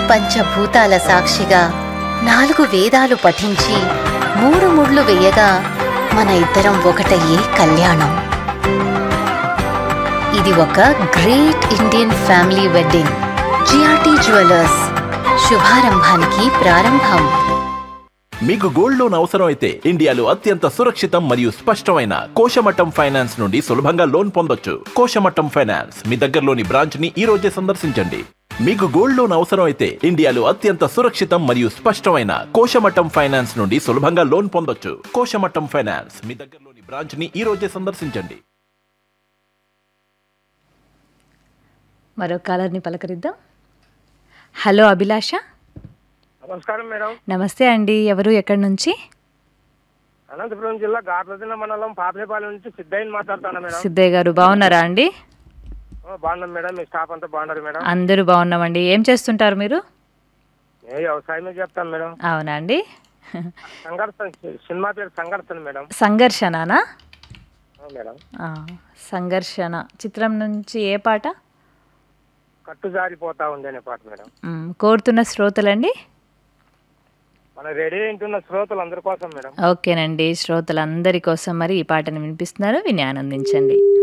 పంచభూతాల సాక్షిగా నాలుగు వేదాలు పఠించి మూడు ముళ్ళు వేయగా మన ఇద్దరం ఒకటయ్యే కళ్యాణం ఇది ఒక great Indian family wedding GRT jewellers శుభారంభానికి ప్రారంభం మీకు గోల్డ్ లోన్ అవసరం అయితే ఇండియాలో అత్యంత సురక్షితం మరియు స్పష్టమైన కోశమట్టం ఫైనాన్స్ నుండి సులభంగా లోన్ పొందొచ్చు కోశమట్టం ఫైనాన్స్ మీ దగ్గరలోని బ్రాంచ్ ని ఈ రోజే సందర్శించండి మీకు గోల్డ్ లోన్ అవసరం అయితే ఇండియాలో అత్యంత సురక్షితం మరియు స్పష్టమైన కోశమట్టం ఫైనాన్స్ నుండి సులభంగా లోన్ పొందొచ్చు కోశమట్టం ఫైనాన్స్ మీ దగ్గరలోని బ్రాంచ్ ని ఈ రోజే సందర్శించండి మరో కాలర్ని పలకరిద్దాం హలో అభిలాష నమస్కారం మేడం నమస్తే అండి ఎవరు ఎక్కడి నుంచి అనంతపురం జిల్లా గార్లదిన మండలం పాపనేపాలెం నుంచి సిద్ధయ్యని మాట్లాడుతాను మేడం సిద్ధయ్య గారు బాగున్నారా అండి ఓ, బాగున్నాం మేడం మీ స్టాఫ్ అంతా బాగున్నారు మేడం అందరూ బాగున్నామండి ఏం చేస్తుంటారు మీరు ఏ వ్యవసాయమే చెప్తాను మేడం అవునా అండి సంఘర్షణ సినిమా పేరు సంఘర్షణ మేడం సంఘర్షణనా ఓ, మేడం ఆ, సంఘర్షణ చిత్రం నుంచి ఏ పాట కట్టు జారిపోతా ఉంది అనే పాట మేడం మ్, కోరుతున్న శ్రోతలండి మన రెడీ వింటున్న శ్రోతలు అందరి కోసం మేడం ఓకేనండి శ్రోతలందరి కోసం మరి ఈ పాటను వినిపిస్తున్నారు విని ఆనందించండి